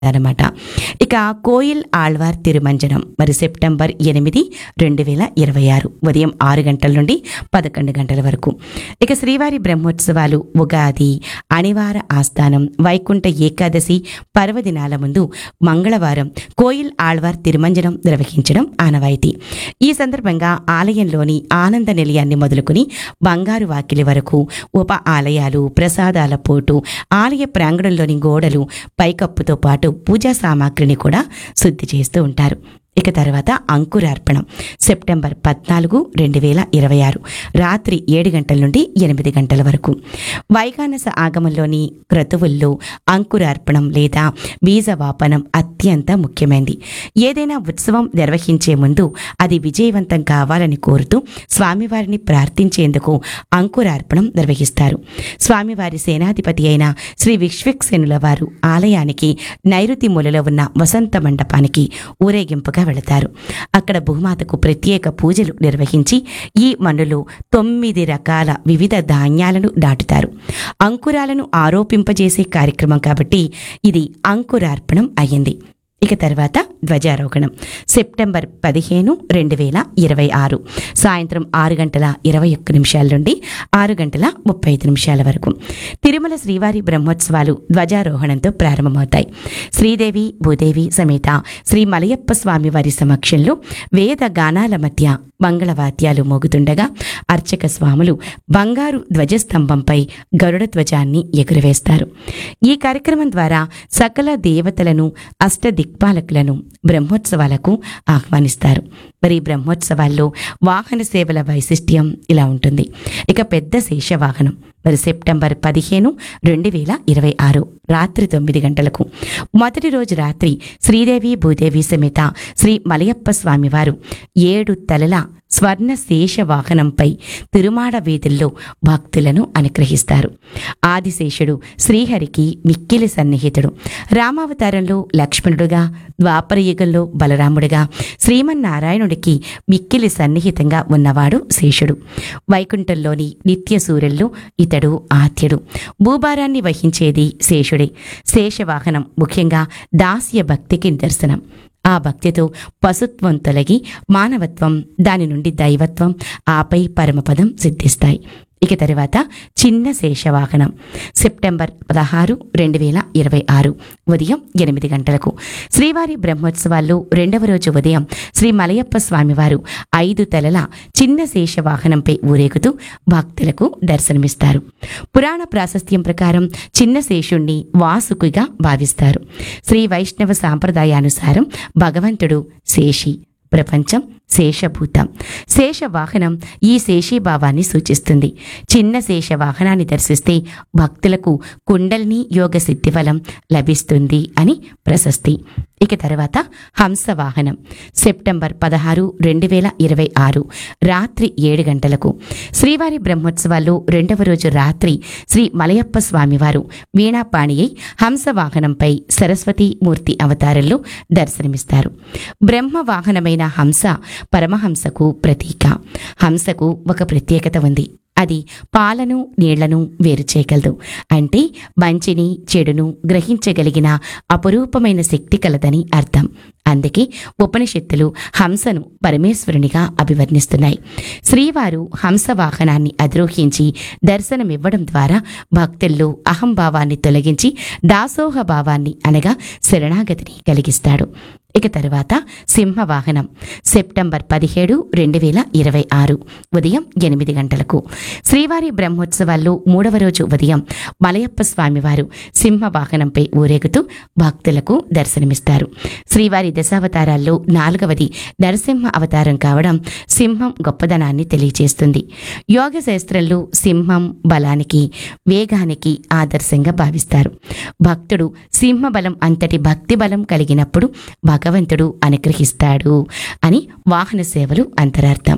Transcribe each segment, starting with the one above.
అనమాట ఇక కోయిల్ ఆళ్వార్ తిరుమంజనం మరి సెప్టెంబర్ ఎనిమిది రెండు వేల ఇరవై ఆరు ఉదయం ఆరు గంటల నుండి పదకొండు గంటల వరకు ఇక శ్రీవారి బ్రహ్మోత్సవాలు ఉగాది అనివార ఆస్థానం వైకుంఠ ఏకాదశి పర్వదినాల ముందు మంగళవారం కోయిల్ ఆళ్వార్ తిరుమంజనం నిర్వహించడం ఆనవాయితీ ఈ సందర్భంగా ఆలయంలోని ఆనంద నిలయాన్ని మొదలుకొని బంగారు వాకిలి వరకు ఉప ఆలయాలు ప్రసాదాల పోటు ఆలయ ప్రాంగణంలోని గోడలు పైకప్పుతో పాటు పూజా సామాగ్రిని కూడా శుద్ధి చేస్తూ ఉంటారు ఇక తర్వాత అంకురార్పణం సెప్టెంబర్ పద్నాలుగు రెండు వేల ఇరవై ఆరు రాత్రి ఏడు గంటల నుండి ఎనిమిది గంటల వరకు వైగానస ఆగమంలోని క్రతువుల్లో అంకురార్పణం లేదా బీజవాపనం అత్యంత ముఖ్యమైనది ఏదైనా ఉత్సవం నిర్వహించే ముందు అది విజయవంతం కావాలని కోరుతూ స్వామివారిని ప్రార్థించేందుకు అంకురార్పణం నిర్వహిస్తారు స్వామివారి సేనాధిపతి అయిన శ్రీ విశ్వక్సేనుల వారు ఆలయానికి నైరుతి మూలలో ఉన్న వసంత మండపానికి ఊరేగింపుగా వెళతారు అక్కడ భూమాతకు ప్రత్యేక పూజలు నిర్వహించి ఈ మన్నులో తొమ్మిది రకాల వివిధ ధాన్యాలను దాటుతారు అంకురాలను ఆరోపింపజేసే కార్యక్రమం కాబట్టి ఇది అంకురార్పణం అయ్యింది ఇక తర్వాత ధ్వజారోహణం సెప్టెంబర్ పదిహేను రెండు వేల ఇరవై ఆరు సాయంత్రం ఆరు గంటల ఇరవై ఒక్క నిమిషాల నుండి ఆరు గంటల ముప్పై ఐదు నిమిషాల వరకు తిరుమల శ్రీవారి బ్రహ్మోత్సవాలు ధ్వజారోహణంతో ప్రారంభమవుతాయి శ్రీదేవి భూదేవి సమేత శ్రీ మలయప్ప స్వామి వారి సమక్షంలో వేద గానాల మధ్య మంగళవాద్యాలు మోగుతుండగా అర్చక స్వాములు బంగారు ధ్వజస్తంభంపై గరుడ ధ్వజాన్ని ఎగురవేస్తారు ఈ కార్యక్రమం ద్వారా సకల దేవతలను అష్ట దిక్పాలకులను బ్రహ్మోత్సవాలకు ఆహ్వానిస్తారు మరి ఈ బ్రహ్మోత్సవాల్లో వాహన సేవల వైశిష్ట్యం ఇలా ఉంటుంది ఇక పెద్ద శేషవాహనం మరి సెప్టెంబర్ పదిహేను రెండు వేల ఇరవై ఆరు రాత్రి తొమ్మిది గంటలకు మొదటి రోజు రాత్రి శ్రీదేవి భూదేవి సమేత శ్రీ మలయప్ప స్వామివారు ఏడు తలల స్వర్ణ శేష వాహనంపై తిరుమాడ వీధుల్లో భక్తులను అనుగ్రహిస్తారు ఆదిశేషుడు శ్రీహరికి మిక్కిలి సన్నిహితుడు రామావతారంలో లక్ష్మణుడుగా ద్వాపరయుగంలో బలరాముడుగా శ్రీమన్నారాయణుడికి మిక్కిలి సన్నిహితంగా ఉన్నవాడు శేషుడు వైకుంఠంలోని నిత్య సూర్యుల్లో ఇతడు ఆద్యుడు భూభారాన్ని వహించేది శేషుడే శేషవాహనం ముఖ్యంగా దాస్య భక్తికి నిదర్శనం ఆ భక్తితో పశుత్వం తొలగి మానవత్వం దాని నుండి దైవత్వం ఆపై పరమపదం సిద్ధిస్తాయి ఇక తర్వాత చిన్న శేషవాహనం సెప్టెంబర్ పదహారు రెండు వేల ఇరవై ఆరు ఉదయం ఎనిమిది గంటలకు శ్రీవారి బ్రహ్మోత్సవాల్లో రెండవ రోజు ఉదయం శ్రీ మలయప్ప స్వామివారు ఐదు తలల చిన్న శేషవాహనంపై ఊరేగుతూ భక్తులకు దర్శనమిస్తారు పురాణ ప్రాశస్త్యం ప్రకారం చిన్న శేషుణ్ణి వాసుకిగా భావిస్తారు శ్రీ వైష్ణవ సాంప్రదాయానుసారం భగవంతుడు శేషి ప్రపంచం శేషభూతం శేషవాహనం ఈ శేషీభావాన్ని సూచిస్తుంది చిన్న శేషవాహనాన్ని దర్శిస్తే భక్తులకు కుండలిని యోగ సిద్ధిఫలం లభిస్తుంది అని ప్రశస్తి ఇక తర్వాత హంసవాహనం సెప్టెంబర్ పదహారు రెండు వేల ఇరవై ఆరు రాత్రి ఏడు గంటలకు శ్రీవారి బ్రహ్మోత్సవాల్లో రెండవ రోజు రాత్రి శ్రీ మలయప్ప స్వామివారు వీణాపాణియై హంసవాహనంపై సరస్వతి మూర్తి అవతారంలో దర్శనమిస్తారు బ్రహ్మ వాహనమైన హంస పరమహంసకు ప్రతీక హంసకు ఒక ప్రత్యేకత ఉంది అది పాలను నీళ్లను వేరు చేయగలదు అంటే మంచిని చెడును గ్రహించగలిగిన అపురూపమైన శక్తి కలదని అర్థం అందుకే ఉపనిషత్తులు హంసను పరమేశ్వరునిగా అభివర్ణిస్తున్నాయి శ్రీవారు హంస వాహనాన్ని అధిరోహించి దర్శనమివ్వడం ద్వారా భక్తుల్లో అహంభావాన్ని తొలగించి దాసోహ భావాన్ని అనగా శరణాగతిని కలిగిస్తాడు ఇక తరువాత సింహవాహనం సెప్టెంబర్ పదిహేడు రెండు వేల ఇరవై ఆరు ఉదయం ఎనిమిది గంటలకు శ్రీవారి బ్రహ్మోత్సవాల్లో మూడవ రోజు ఉదయం మలయప్ప స్వామివారు సింహవాహనంపై ఊరేగుతూ భక్తులకు దర్శనమిస్తారు శ్రీవారి దశావతారాల్లో నాలుగవది నరసింహ అవతారం కావడం సింహం గొప్పదనాన్ని తెలియజేస్తుంది యోగ శాస్త్రంలో సింహం బలానికి వేగానికి ఆదర్శంగా భావిస్తారు భక్తుడు సింహబలం అంతటి భక్తి బలం కలిగినప్పుడు భగవంతుడు అనుగ్రహిస్తాడు అని వాహన సేవలు అంతరార్థం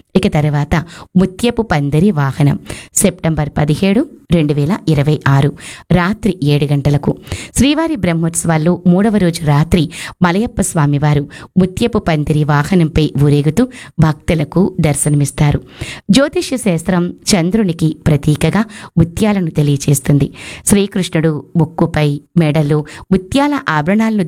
ఇక తర్వాత ముత్యపు పందిరి వాహనం సెప్టెంబర్ పదిహేడు రెండు వేల ఇరవై ఆరు రాత్రి ఏడు గంటలకు శ్రీవారి బ్రహ్మోత్సవాల్లో మూడవ రోజు రాత్రి మలయప్ప స్వామివారు ముత్యపు పందిరి వాహనంపై ఊరేగుతూ భక్తులకు దర్శనమిస్తారు జ్యోతిష్య శాస్త్రం చంద్రునికి ప్రతీకగా ముత్యాలను తెలియచేస్తుంది శ్రీకృష్ణుడు ముక్కుపై మెడలో ముత్యాల ఆభరణాలను